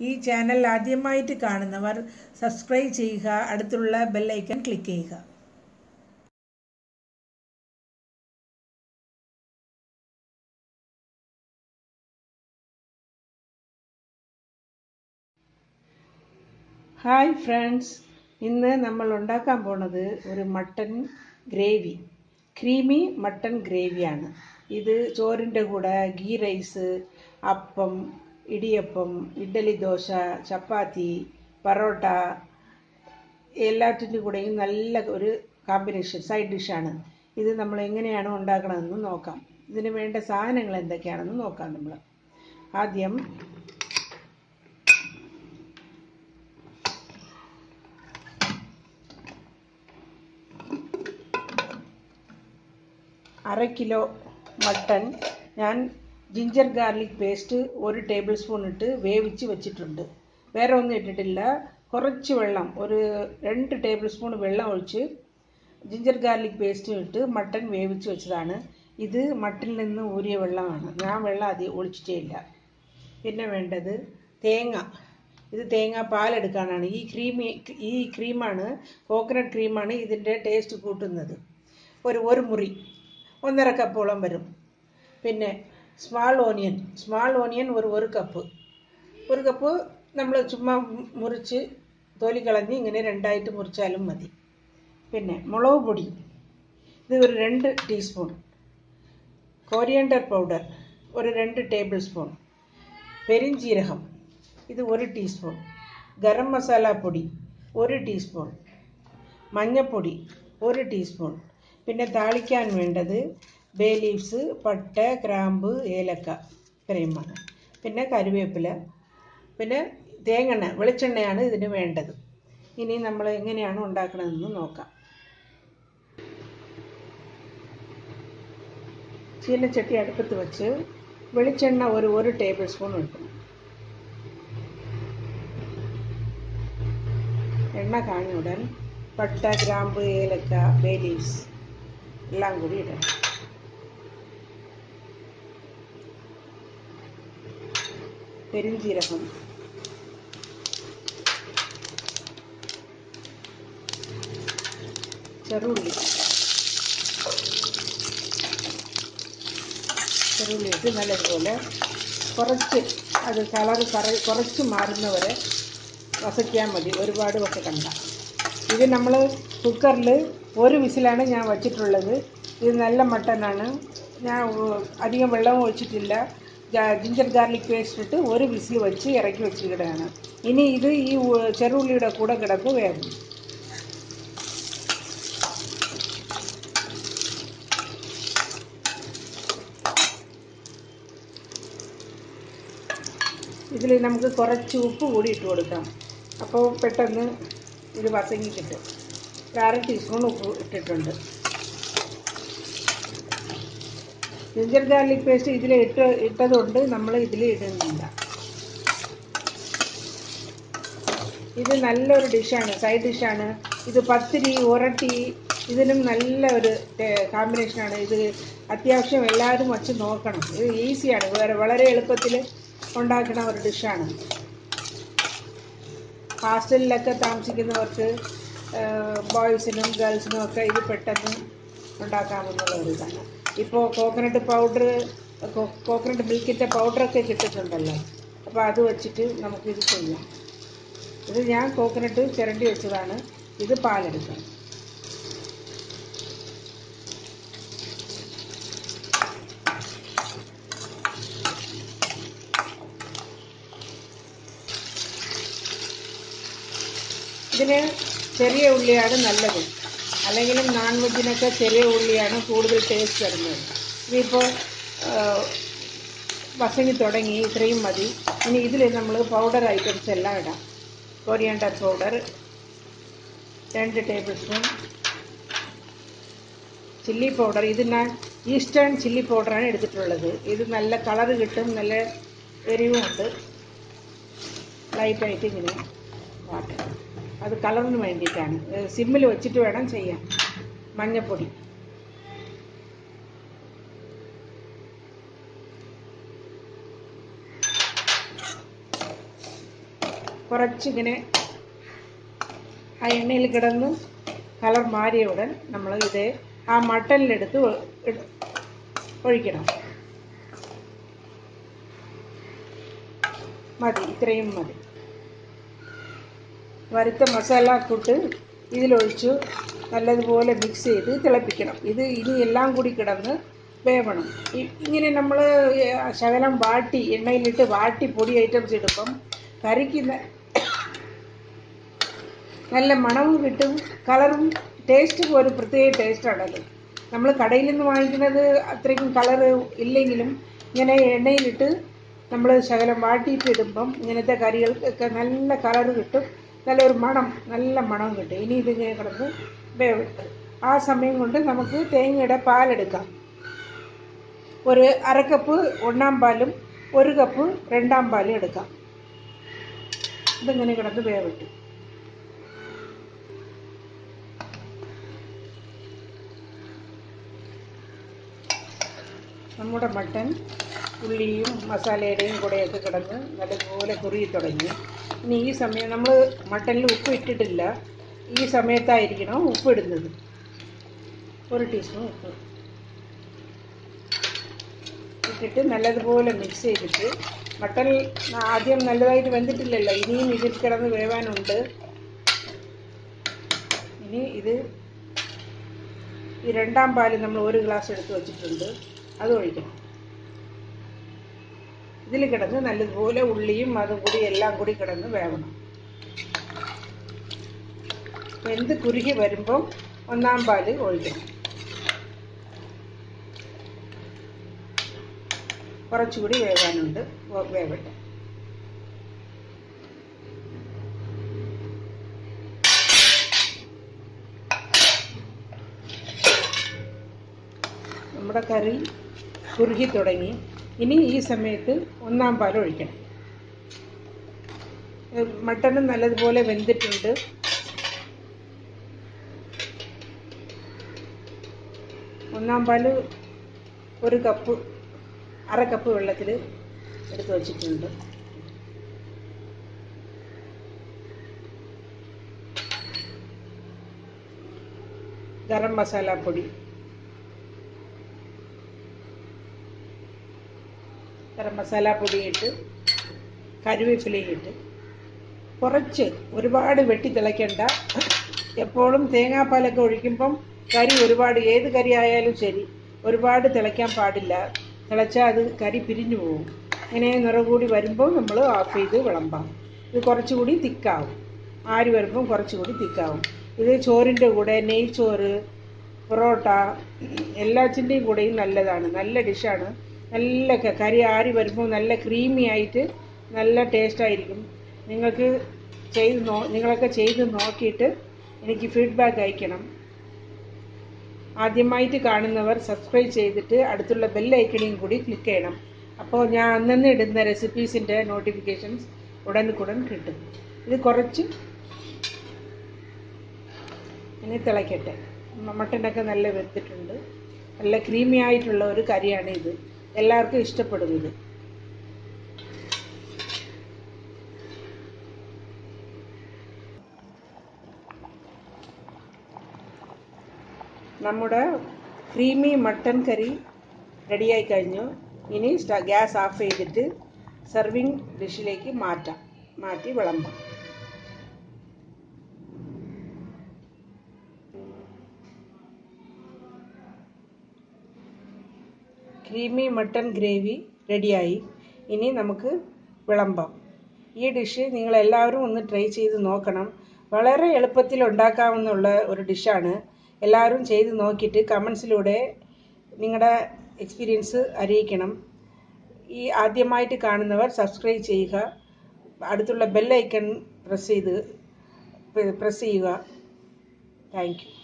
ഈ ചാനൽ ആദ്യമായിട്ട് കാണുന്നവർ സബ്സ്ക്രൈബ് ചെയ്യുക അടുത്തുള്ള ബെല്ലൈക്കൺ ക്ലിക്ക് ചെയ്യുക ഹായ് ഫ്രണ്ട്സ് ഇന്ന് നമ്മൾ ഉണ്ടാക്കാൻ പോണത് ഒരു മട്ടൻ ഗ്രേവി ക്രീമി മട്ടൻ ഗ്രേവിയാണ് ഇത് ചോറിൻ്റെ കൂടെ ഗീ റൈസ് അപ്പം ഇടിയപ്പം ഇഡ്ഡലി ദോശ ചപ്പാത്തി പൊറോട്ട എല്ലാറ്റിൻ്റെ കൂടെയും നല്ല ഒരു കോമ്പിനേഷൻ സൈഡ് ഡിഷാണ് ഇത് നമ്മൾ എങ്ങനെയാണ് ഉണ്ടാക്കണമെന്ന് നോക്കാം ഇതിന് വേണ്ട സാധനങ്ങൾ എന്തൊക്കെയാണെന്ന് നോക്കാം നമ്മൾ ആദ്യം അര കിലോ മട്ടൺ ഞാൻ ജിഞ്ചർ ഗാർലിക് പേസ്റ്റ് ഒരു ടേബിൾ സ്പൂൺ ഇട്ട് വേവിച്ച് വെച്ചിട്ടുണ്ട് വേറെ ഒന്നും ഇട്ടിട്ടില്ല കുറച്ച് വെള്ളം ഒരു രണ്ട് ടേബിൾ സ്പൂൺ വെള്ളം ഒഴിച്ച് ജിഞ്ചർ ഗാർലിക് പേസ്റ്റ് ഇട്ട് മട്ടൺ വേവിച്ച് വെച്ചതാണ് ഇത് മട്ടനിൽ നിന്ന് ഊരിയ വെള്ളമാണ് ഞാൻ വെള്ളം അധികം ഒഴിച്ചിട്ടേ ഇല്ല പിന്നെ വേണ്ടത് തേങ്ങ ഇത് തേങ്ങ പാലെടുക്കാനാണ് ഈ ക്രീമി ഈ ക്രീമാണ് കോക്കനട്ട് ക്രീമാണ് ഇതിൻ്റെ ടേസ്റ്റ് കൂട്ടുന്നത് ഒരു ഒരു മുറി ഒന്നര കപ്പോളം വരും പിന്നെ സ്മാൾ ഓനിയൻ സ്മാൾ ഓനിയൻ ഒരു ഒരു കപ്പ് ഒരു കപ്പ് നമ്മൾ ചുമ്മാ മുറിച്ച് തൊലി കളഞ്ഞ് ഇങ്ങനെ രണ്ടായിട്ട് മുറിച്ചാലും മതി പിന്നെ മുളക് പൊടി ഇത് ഒരു രണ്ട് ടീസ്പൂൺ കോരിയണ്ടർ പൗഡർ ഒരു രണ്ട് ടേബിൾ സ്പൂൺ പെരിഞ്ജീരകം ഇത് ഒരു ടീസ്പൂൺ ഗരം മസാല പൊടി ഒരു ടീസ്പൂൺ മഞ്ഞൾപ്പൊടി ഒരു ടീസ്പൂൺ പിന്നെ താളിക്കാൻ വേണ്ടത് ബേ ലീവ്സ് പട്ട ഗ്രാമ്പ് ഏലക്ക ഇത്രയുമാണ് പിന്നെ കറിവേപ്പില പിന്നെ തേങ്ങെണ്ണ വെളിച്ചെണ്ണയാണ് ഇതിന് വേണ്ടത് ഇനി നമ്മൾ എങ്ങനെയാണ് ഉണ്ടാക്കണമെന്ന് നോക്കാം ചീനച്ചട്ടി അടുപ്പത്ത് വെച്ച് വെളിച്ചെണ്ണ ഒരു ഒരു ടേബിൾ സ്പൂൺ ഇട്ടു എണ്ണ കാഞ്ഞുടൻ പട്ട ഗ്രാമ്പ് ഏലക്ക ബേ ലീവ്സ് എല്ലാം കൂടി ഇടണം പെരിഞ്ചീരകം ചെറുള്ളി ചെറുള്ളി ഇട്ട് നല്ലതുപോലെ കുറച്ച് അത് കളർ കറ കുറച്ച് മാറുന്നവരെ വസയ്ക്കാൻ മതി ഒരുപാട് വസക്കണ്ട ഇത് നമ്മൾ കുക്കറിൽ ഒരു വിസിലാണ് ഞാൻ വച്ചിട്ടുള്ളത് ഇത് നല്ല മട്ടനാണ് ഞാൻ അധികം വെള്ളം ഒഴിച്ചിട്ടില്ല ജിഞ്ചർ ഗാർലിക് പേസ്റ്റ് ഇട്ട് ഒരു വിസിൽ വെച്ച് ഇറക്കി വെച്ചിടുകയാണ് ഇനി ഇത് ഈ ചെറുള്ളിയുടെ കൂടെ കിടന്ന് വേകും ഇതിൽ നമുക്ക് കുറച്ച് ഉപ്പ് കൂടി ഇട്ട് കൊടുക്കാം അപ്പോൾ പെട്ടെന്ന് ഇത് വസങ്ങി കിട്ടും ഒരു അര ടീസ്പൂൺ ഉപ്പ് ഇട്ടിട്ടുണ്ട് ജിഞ്ചർ ഗാർലിക് പേസ്റ്റ് ഇതിൽ ഇട്ട് ഇട്ടതുകൊണ്ട് നമ്മൾ ഇതിൽ ഇടുന്നില്ല ഇത് നല്ലൊരു ഡിഷാണ് സൈഡ് ഡിഷാണ് ഇത് പത്തിരി ഉരട്ടി ഇതിനും നല്ല ഒരു കോമ്പിനേഷനാണ് ഇത് അത്യാവശ്യം എല്ലാവരും വച്ച് നോക്കണം ഇത് ഈസിയാണ് വേറെ വളരെ എളുപ്പത്തിൽ ഉണ്ടാക്കുന്ന ഒരു ഡിഷാണ് ഹോസ്റ്റലിലൊക്കെ താമസിക്കുന്നവർക്ക് ബോയ്സിനും ഗേൾസിനും ഒക്കെ ഇത് പെട്ടെന്ന് ഉണ്ടാക്കാമെന്നുള്ള ഒരു ഇതാണ് ഇപ്പോൾ കോക്കനട്ട് പൗഡർ കോക്കനട്ട് മിൽക്കിൻ്റെ പൗഡറൊക്കെ കിട്ടുന്നുണ്ടല്ലോ അപ്പോൾ അത് വെച്ചിട്ട് നമുക്കിത് ചെയ്യാം ഇത് ഞാൻ കോക്കനട്ട് ചിരണ്ടി വെച്ചതാണ് ഇത് പാലെടുക്കാം ഇതിന് ചെറിയ ഉള്ളിയാണ് നല്ലത് അല്ലെങ്കിലും നോൺ വെജിനൊക്കെ ചെറിയ ഉള്ളിയാണ് കൂടുതൽ ടേസ്റ്റ് വരുന്നത് ഇതിപ്പോൾ വസങ്ങി തുടങ്ങി ഇത്രയും മതി ഇനി ഇതിൽ നമ്മൾ പൗഡർ ഐറ്റംസ് എല്ലാം ഇടാം കൊറിയാണ്ടർ പൗഡർ രണ്ട് ടേബിൾ സ്പൂൺ ചില്ലി പൗഡർ ഇത് ഞാൻ ഈസ്റ്റേൺ ചില്ലി പൗഡറാണ് എടുത്തിട്ടുള്ളത് ഇത് നല്ല കളറ് കിട്ടും നല്ല എരിവുമുണ്ട് ലൈറ്റായിട്ട് ഇങ്ങനെ വാട്ടണം അത് കളറിന് വേണ്ടിയിട്ടാണ് സിമ്മിൽ വെച്ചിട്ട് വേണം ചെയ്യാൻ മഞ്ഞൾപ്പൊടി കുറച്ചിങ്ങനെ ആ എണ്ണയിൽ കിടന്ന് കളർ മാറിയ ഉടൻ നമ്മൾ ഇത് ആ മട്ടനിലെടുത്ത് ഒ- ഇട്- ഒഴിക്കണം മതി ഇത്രയും മതി വറുത്ത മസാല കൂട്ട് ഇതിലൊഴിച്ചു നല്ലതുപോലെ മിക്സ് ചെയ്ത് തിളപ്പിക്കണം ഇത് ഇനി എല്ലാം കൂടി കിടന്ന് വേവണം ഇ- ഇങ്ങനെ നമ്മൾ ശകലം വാട്ടി എണ്ണയിലിട്ട് വാട്ടി പൊടി ഐറ്റംസ് ഇടുമ്പം കറിക്ക് ന- നല്ല മണവും കിട്ടും കളറും ടേസ്റ്റും ഒരു പ്രത്യേക ടേസ്റ്റാണല്ലോ നമ്മൾ കടയിൽ നിന്ന് വാങ്ങിക്കുന്നത് അത്രയ്ക്കും കളറ് ഇല്ലെങ്കിലും ഇങ്ങനെ എണ്ണയിലിട്ട് നമ്മൾ ശകലം വാട്ടിയിട്ട് ഇടുമ്പം ഇങ്ങനത്തെ കറികൾക്കൊക്കെ നല്ല കളറ് കിട്ടും നല്ലൊരു മണം നല്ല മണം കിട്ടും ഇനി ഇതിങ്ങനെ കിടന്ന് വേവിട്ട് ആ സമയം കൊണ്ട് നമുക്ക് തേങ്ങയുടെ പാലെടുക്കാം ഒരു അരക്കപ്പ് ഒന്നാം പാലും ഒരു കപ്പ് രണ്ടാം പാലും എടുക്കാം ഇതിങ്ങനെ കിടന്ന് വേവിട്ട് നമ്മുടെ മട്ടൻ ഉള്ളിയും മസാലയുടെയും കൂടെയൊക്കെ കിടന്ന് നല്ലതുപോലെ കുറുകി തുടങ്ങി ഇനി ഈ സമയം നമ്മൾ മട്ടനിൽ ഉപ്പ് ഇട്ടിട്ടില്ല ഈ സമയത്തായിരിക്കണം ഉപ്പ് ഇടുന്നത് ഒരു ടീസ്പൂൺ ഉപ്പ് ഇട്ടിട്ട് നല്ലതുപോലെ മിക്സ് ചെയ്തിട്ട് മട്ടൻ ആദ്യം നല്ലതായിട്ട് വെന്തിട്ടില്ലല്ലോ ഇനിയും ഇതിൽ കിടന്ന് വേവാനുണ്ട് ഇനി ഇത് ഈ രണ്ടാം പാല് നമ്മൾ ഒരു ഗ്ലാസ് എടുത്ത് വെച്ചിട്ടുണ്ട് അത് ഒഴിക്കണം ഇതിൽ കിടന്ന് നല്ലതുപോലെ ഉള്ളിയും അതും കൂടി എല്ലാം കൂടി കിടന്ന് വേവണം വെന്ത് കുരുകി വരുമ്പം ഒന്നാം പാല് ഒഴിക്കണം കുറച്ചുകൂടി വേവാനുണ്ട് വേ- വേവട്ടെ നമ്മുടെ കറി കുറുകി തുടങ്ങി ഇനി ഈ സമയത്ത് ഒന്നാം പാൽ ഒഴിക്കണം ഏഹ് മട്ടനും നല്ലതുപോലെ വെന്തിട്ടുണ്ട് ഒന്നാം പാൽ ഒരു കപ്പ് അര കപ്പ് വെള്ളത്തിൽ എടുത്ത് വച്ചിട്ടുണ്ട് ഗരം മസാല പൊടി ഗരം മസാല പൊടിയിട്ട് കരുവേപ്പിലയിട്ട് കുറച്ച് ഒരുപാട് വെട്ടി തിളയ്ക്കണ്ട എപ്പോഴും തേങ്ങാപ്പാലൊക്കെ ഒഴിക്കുമ്പം കരി ഒരുപാട് ഏത് കറി ആയാലും ശരി ഒരുപാട് തിളയ്ക്കാൻ പാടില്ല തിളച്ചാൽ അത് കരി പിരിഞ്ഞു പോകും ഇങ്ങനെ നിറം കൂടി വരുമ്പോൾ നമ്മൾ ഓഫ് ചെയ്ത് വിളമ്പാം ഇത് കുറച്ചുകൂടി തിക്കാവും ആരി വരുമ്പം കുറച്ചുകൂടി തിക്കാവും ഇത് ചോറിൻ്റെ കൂടെ നെയ്ച്ചോറ് പൊറോട്ട എല്ലാത്തിൻ്റെയും കൂടെയും നല്ലതാണ് നല്ല ഡിഷാണ് നല്ല ക- കറി ആറി വരുമ്പോൾ നല്ല ക്രീമി ആയിട്ട് നല്ല ടേസ്റ്റ് ആയിരിക്കും നിങ്ങൾക്ക് ചെയ്ത് നോ നിങ്ങളൊക്കെ ചെയ്ത് നോക്കിയിട്ട് എനിക്ക് ഫീഡ്ബാക്ക് അയക്കണം ആദ്യമായിട്ട് കാണുന്നവർ സബ്സ്ക്രൈബ് ചെയ്തിട്ട് അടുത്തുള്ള ബെൽ ഐക്കണിയും കൂടി ക്ലിക്ക് ചെയ്യണം അപ്പോൾ ഞാൻ അന്നന്ന് ഇടുന്ന റെസിപ്പീസിൻ്റെ നോട്ടിഫിക്കേഷൻസ് ഉടനുക്കുടൻ കിട്ടും ഇത് കുറച്ച് ഇനി തിളയ്ക്കട്ടെ മ- മട്ടനൊക്കെ നല്ല വെന്തിട്ടുണ്ട് നല്ല ക്രീമി ആയിട്ടുള്ള ഒരു കറിയാണ് ഇത് എല്ലാവർക്കും ഇഷ്ടപ്പെടും ഇത് നമ്മുടെ ക്രീമി മട്ടൻ കറി റെഡിയായി കഴിഞ്ഞു ഇനി സ്റ്റ- ഗ്യാസ് ഓഫ് ചെയ്തിട്ട് സെർവിങ് ഡിഷിലേക്ക് മാറ്റാം മാറ്റി വിളമ്പാം ക്രീമി മട്ടൺ ഗ്രേവി റെഡിയായി ഇനി നമുക്ക് വിളമ്പാം ഈ ഡിഷ് നിങ്ങൾ എല്ലാവരും ഒന്ന് ട്രൈ ചെയ്ത് നോക്കണം വളരെ എളുപ്പത്തിൽ ഉണ്ടാക്കാവുന്ന ഒരു ഡിഷാണ് എല്ലാവരും ചെയ്ത് നോക്കിയിട്ട് കമൻസിലൂടെ നിങ്ങളുടെ എക്സ്പീരിയൻസ് അറിയിക്കണം ഈ ആദ്യമായിട്ട് കാണുന്നവർ സബ്സ്ക്രൈബ് ചെയ്യുക അടുത്തുള്ള ബെൽ ഐക്കൺ പ്രസ് ചെയ്ത് പ്രസ് ചെയ്യുക താങ്ക് യു